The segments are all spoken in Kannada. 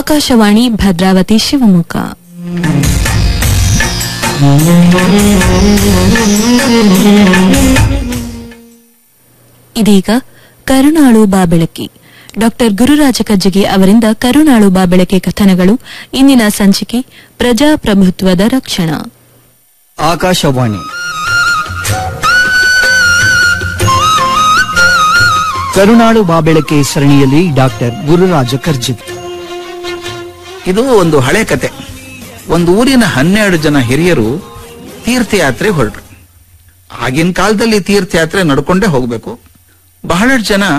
ಆಕಾಶವಾಣಿ ಭದ್ರಾವತಿ ಶಿವಮೊಗ್ಗ ಇದೀಗ ಕರುಣಾಳು ಬಾಬೆಳಕಿ ಡಾಕ್ಟರ್ ಗುರುರಾಜ ಕಜ್ಜಿಗೆ ಅವರಿಂದ ಕರುಣಾಳು ಬಾಬೆಳಕೆ ಕಥನಗಳು ಇಂದಿನ ಸಂಚಿಕೆ ಪ್ರಜಾಪ್ರಭುತ್ವದ ರಕ್ಷಣಾ ಆಕಾಶವಾಣಿ ಕರುನಾಡು ಬಾಬೆಳಕೆ ಸರಣಿಯಲ್ಲಿ ಡಾಕ್ಟರ್ ಗುರುರಾಜ ಕರ್ಜಿಗೆ ಇದು ಒಂದು ಹಳೆ ಕತೆ ಒಂದು ಊರಿನ ಹನ್ನೆರಡು ಜನ ಹಿರಿಯರು ತೀರ್ಥಯಾತ್ರೆ ಹೊರಟ್ರು ಆಗಿನ ಕಾಲದಲ್ಲಿ ತೀರ್ಥಯಾತ್ರೆ ನಡ್ಕೊಂಡೇ ಹೋಗ್ಬೇಕು ಬಹಳಷ್ಟು ಜನ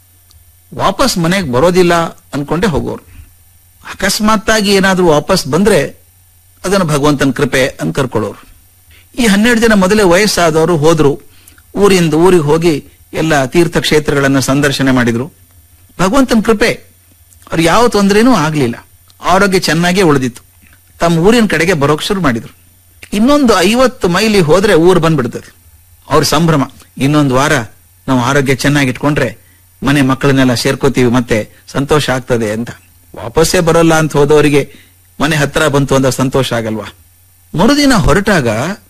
ವಾಪಸ್ ಮನೆಗೆ ಬರೋದಿಲ್ಲ ಅನ್ಕೊಂಡೇ ಹೋಗೋರು ಅಕಸ್ಮಾತ್ತಾಗಿ ಏನಾದ್ರೂ ವಾಪಸ್ ಬಂದ್ರೆ ಅದನ್ನು ಭಗವಂತನ ಕೃಪೆ ಅಂತ ಕರ್ಕೊಳ್ಳೋರು ಈ ಹನ್ನೆರಡು ಜನ ಮೊದಲೇ ವಯಸ್ಸಾದವರು ಹೋದ್ರು ಊರಿಂದ ಊರಿಗೆ ಹೋಗಿ ಎಲ್ಲ ತೀರ್ಥಕ್ಷೇತ್ರಗಳನ್ನ ಸಂದರ್ಶನ ಮಾಡಿದ್ರು ಭಗವಂತನ ಕೃಪೆ ಅವ್ರು ಯಾವ ತೊಂದರೆನೂ ಆಗ್ಲಿಲ್ಲ ಆರೋಗ್ಯ ಚೆನ್ನಾಗೇ ಉಳಿದಿತ್ತು ತಮ್ಮ ಊರಿನ ಕಡೆಗೆ ಬರೋಕ್ ಶುರು ಮಾಡಿದ್ರು ಇನ್ನೊಂದು ಐವತ್ತು ಮೈಲಿ ಹೋದ್ರೆ ಊರು ಬಂದ್ಬಿಡ್ತದೆ ಅವ್ರ ಸಂಭ್ರಮ ಇನ್ನೊಂದು ವಾರ ನಾವು ಆರೋಗ್ಯ ಚೆನ್ನಾಗಿಟ್ಕೊಂಡ್ರೆ ಮನೆ ಮಕ್ಕಳನ್ನೆಲ್ಲ ಸೇರ್ಕೋತೀವಿ ಮತ್ತೆ ಸಂತೋಷ ಆಗ್ತದೆ ಅಂತ ವಾಪಸ್ಸೇ ಬರೋಲ್ಲ ಅಂತ ಹೋದವರಿಗೆ ಮನೆ ಹತ್ರ ಬಂತು ಅಂದ್ರೆ ಸಂತೋಷ ಆಗಲ್ವಾ ಮರುದಿನ ಹೊರಟಾಗ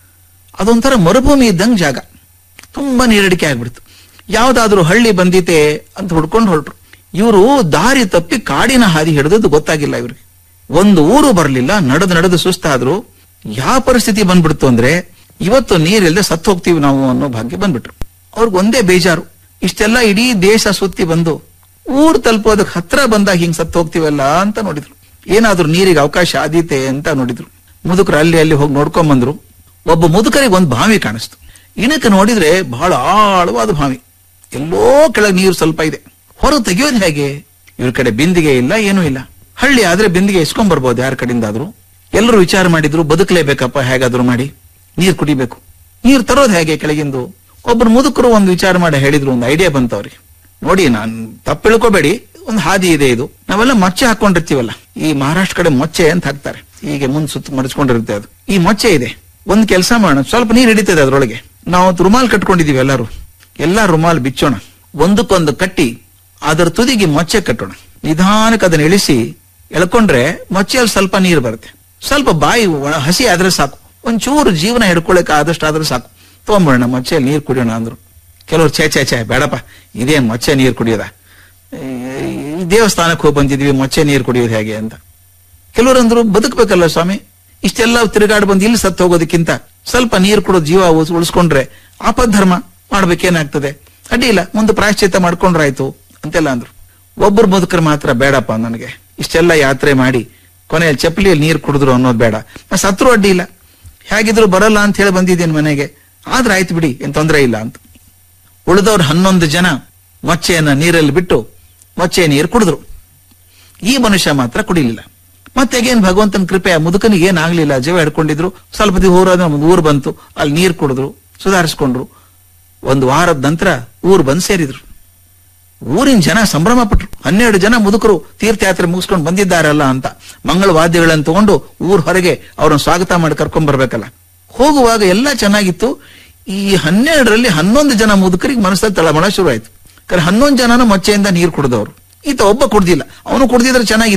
ಅದೊಂಥರ ಮರುಭೂಮಿ ಇದ್ದಂಗ್ ಜಾಗ ತುಂಬಾ ನೀರಡಿಕೆ ಆಗ್ಬಿಡ್ತು ಯಾವ್ದಾದ್ರೂ ಹಳ್ಳಿ ಬಂದಿತೆ ಅಂತ ಹುಡ್ಕೊಂಡು ಹೊರಟ್ರು ಇವರು ದಾರಿ ತಪ್ಪಿ ಕಾಡಿನ ಹಾದಿ ಹಿಡಿದದ್ದು ಗೊತ್ತಾಗಿಲ್ಲ ಇವ್ರಿಗೆ ಒಂದು ಊರು ಬರಲಿಲ್ಲ ನಡೆದು ನಡೆದು ಸುಸ್ತಾದ್ರು ಯಾವ ಪರಿಸ್ಥಿತಿ ಬಂದ್ಬಿಡ್ತು ಅಂದ್ರೆ ಇವತ್ತು ನೀರಿಲ್ಲದೆ ಸತ್ತು ಹೋಗ್ತೀವಿ ನಾವು ಅನ್ನೋ ಭಾಗ್ಯ ಬಂದ್ಬಿಟ್ರು ಅವ್ರಿಗೆ ಒಂದೇ ಬೇಜಾರು ಇಷ್ಟೆಲ್ಲ ಇಡೀ ದೇಶ ಸುತ್ತಿ ಬಂದು ಊರು ತಲುಪೋದಕ್ಕೆ ಹತ್ರ ಬಂದಾಗ ಹಿಂಗ್ ಸತ್ತು ಹೋಗ್ತೀವಲ್ಲ ಅಂತ ನೋಡಿದ್ರು ಏನಾದ್ರೂ ನೀರಿಗೆ ಅವಕಾಶ ಆದೀತೆ ಅಂತ ನೋಡಿದ್ರು ಮುದುಕರು ಅಲ್ಲಿ ಅಲ್ಲಿ ಹೋಗಿ ನೋಡ್ಕೊಂಡ್ ಬಂದ್ರು ಒಬ್ಬ ಮುದುಕರಿಗೆ ಒಂದು ಬಾವಿ ಕಾಣಿಸ್ತು ಇಣಕ್ಕೆ ನೋಡಿದ್ರೆ ಬಹಳ ಆಳವಾದ ಬಾವಿ ಎಲ್ಲೋ ಕೆಳಗೆ ನೀರು ಸ್ವಲ್ಪ ಇದೆ ಹೊರ ತೆಗೆಯೋದು ಹೇಗೆ ಇವ್ರ ಕಡೆ ಬಿಂದಿಗೆ ಇಲ್ಲ ಏನೂ ಇಲ್ಲ ಹಳ್ಳಿ ಆದ್ರೆ ಬಿಂದಿಗೆ ಇಸ್ಕೊಂಡ್ ಬರ್ಬೋದು ಯಾರ ಕಡೆಯಿಂದಾದ್ರೂ ಎಲ್ಲರೂ ವಿಚಾರ ಮಾಡಿದ್ರು ಬದುಕಲೇಬೇಕಪ್ಪ ಹೇಗಾದ್ರೂ ಮಾಡಿ ನೀರ್ ಕುಡಿಬೇಕು ನೀರ್ ತರೋದು ಹೇಗೆ ಕೆಳಗಿಂದು ಒಬ್ರು ಮುದುಕರು ಒಂದು ವಿಚಾರ ಮಾಡಿ ಹೇಳಿದ್ರು ಒಂದು ಐಡಿಯಾ ಬಂತು ಅವ್ರಿಗೆ ನೋಡಿ ನಾನ್ ತಪ್ಪು ತಿಳ್ಕೊಬೇಡಿ ಒಂದು ಹಾದಿ ಇದೆ ಇದು ನಾವೆಲ್ಲ ಮೊಚ್ಚೆ ಹಾಕೊಂಡಿರ್ತೀವಲ್ಲ ಈ ಮಹಾರಾಷ್ಟ್ರ ಕಡೆ ಮೊಚ್ಚೆ ಅಂತ ಹಾಕ್ತಾರೆ ಹೀಗೆ ಮುಂದ್ ಸುತ್ತ ಮಡಚ್ಕೊಂಡಿರುತ್ತೆ ಅದು ಈ ಮೊಚ್ಚೆ ಇದೆ ಒಂದ್ ಕೆಲಸ ಮಾಡೋಣ ಸ್ವಲ್ಪ ನೀರ್ ಹಿಡಿತದೆ ಅದ್ರೊಳಗೆ ನಾವು ಅವತ್ತು ರುಮಾಲ್ ಕಟ್ಕೊಂಡಿದೀವಿ ಎಲ್ಲರೂ ಎಲ್ಲಾ ರುಮಾಲ್ ಬಿಚ್ಚೋಣ ಒಂದಕ್ಕೊಂದು ಕಟ್ಟಿ ಅದರ ತುದಿಗೆ ಮೊಚ್ಚೆ ಕಟ್ಟೋಣ ನಿಧಾನಕ್ಕೆ ಅದನ್ನ ಇಳಿಸಿ ಎಳ್ಕೊಂಡ್ರೆ ಮೊಚ್ಚೆಯಲ್ಲಿ ಸ್ವಲ್ಪ ನೀರು ಬರುತ್ತೆ ಸ್ವಲ್ಪ ಬಾಯಿ ಒಣ- ಹಸಿ ಆದ್ರೆ ಸಾಕು ಒಂಚೂರು ಜೀವನ ಹಿಡ್ಕೊಳಕ್ ಆದಷ್ಟು ಆದ್ರೆ ಸಾಕು ತಗೊಂಬಿಡೋಣ ಮೊಚ್ಚೆಯಲ್ಲಿ ನೀರು ಕುಡಿಯೋಣ ಅಂದ್ರು ಕೆಲವ್ರು ಛೇ ಛೇ ಛೇ ಬೇಡಪ್ಪ ಇದೇನ್ ಮೊಚ್ಚೆ ನೀರು ಕುಡಿಯೋದ ಈ ದೇವಸ್ಥಾನಕ್ಕೆ ಹೋಗಿ ಬಂದಿದ್ವಿ ಮೊಚ್ಚೆ ನೀರು ಕುಡಿಯೋದು ಹೇಗೆ ಅಂತ ಕೆಲವರು ಅಂದ್ರು ಬದುಕಬೇಕಲ್ಲ ಸ್ವಾಮಿ ಇಷ್ಟೆಲ್ಲ ತಿರುಗಾಡ್ ಬಂದು ಇಲ್ಲಿ ಸತ್ತು ಹೋಗೋದಕ್ಕಿಂತ ಸ್ವಲ್ಪ ನೀರು ಕೊಡೋ ಜೀವ ಉಳ್ಸ್- ಉಳಿಸ್ಕೊಂಡ್ರೆ ಆಪದ್ಧರ್ಮ ಮಾಡ್ಬೇಕೇನಾಗ್ತದೆ ಅಡ್ಡಿ ಇಲ್ಲ ಮುಂದೆ ಪ್ರಾಯಶ್ಚಿತ್ತ ಮಾಡ್ಕೊಂಡ್ರಾಯ್ತು ಅಂತೆಲ್ಲ ಅಂದ್ರು ಒಬ್ಬರು ಮುದುಕರು ಮಾತ್ರ ಬೇಡಪ್ಪ ನನಗೆ ಇಷ್ಟೆಲ್ಲ ಯಾತ್ರೆ ಮಾಡಿ ಕೊನೆಯಲ್ಲಿ ಚಪ್ಪಲಿಯಲ್ಲಿ ನೀರು ಕುಡಿದ್ರು ಅನ್ನೋದು ಬೇಡ ನಾ ಸತ್ರು ಅಡ್ಡಿ ಇಲ್ಲ ಹೇಗಿದ್ರು ಬರಲ್ಲ ಅಂತ ಹೇಳಿ ಬಂದಿದ್ದೀನಿ ಮನೆಗೆ ಆದ್ರೆ ಆಯ್ತು ಬಿಡಿ ಏನ್ ತೊಂದರೆ ಇಲ್ಲ ಅಂತ ಉಳಿದವ್ರು ಹನ್ನೊಂದು ಜನ ಮೊಚ್ಚೆಯನ್ನ ನೀರಲ್ಲಿ ಬಿಟ್ಟು ಮೊಚ್ಚೆ ನೀರು ಕುಡಿದ್ರು ಈ ಮನುಷ್ಯ ಮಾತ್ರ ಕುಡಿಲಿಲ್ಲ ಮತ್ತೆ ಏನ್ ಭಗವಂತನ ಕೃಪೆ ಆ ಮುದುಕನಿಗೆ ಏನಾಗ್ಲಿಲ್ಲ ಜೀವ ಹಿಡ್ಕೊಂಡಿದ್ರು ಸ್ವಲ್ಪ ದಿವಸ ಊರಾದ ಒಂದು ಊರು ಬಂತು ಅಲ್ಲಿ ನೀರು ಕುಡಿದ್ರು ಸುಧಾರಿಸ್ಕೊಂಡ್ರು ಒಂದು ವಾರದ ನಂತರ ಊರು ಬಂದು ಸೇರಿದ್ರು ಊರಿನ ಜನ ಸಂಭ್ರಮ ಪಟ್ರು ಹನ್ನೆರಡು ಜನ ಮುದುಕರು ತೀರ್ಥಯಾತ್ರೆ ಮುಗಿಸ್ಕೊಂಡು ಬಂದಿದ್ದಾರಲ್ಲ ಅಂತ ಮಂಗಳ ವಾದ್ಯಗಳನ್ನು ತಗೊಂಡು ಊರ್ ಹೊರಗೆ ಅವ್ರನ್ನ ಸ್ವಾಗತ ಮಾಡಿ ಕರ್ಕೊಂಡ್ ಬರ್ಬೇಕಲ್ಲ ಹೋಗುವಾಗ ಎಲ್ಲ ಚೆನ್ನಾಗಿತ್ತು ಈ ಹನ್ನೆರಡರಲ್ಲಿ ಹನ್ನೊಂದು ಜನ ಮುದುಕರಿಗೆ ಮನಸ್ಸಲ್ಲಿ ತಳಮಳ ಶುರು ಆಯ್ತು ಹನ್ನೊಂದು ಜನನು ಮೊಚ್ಚೆಯಿಂದ ನೀರು ಕುಡಿದವರು ಈತ ಒಬ್ಬ ಕುಡ್ದಿಲ್ಲ ಅವನು ಕುಡ್ದಿದ್ರೆ ಚೆನ್ನಾಗಿತ್ತು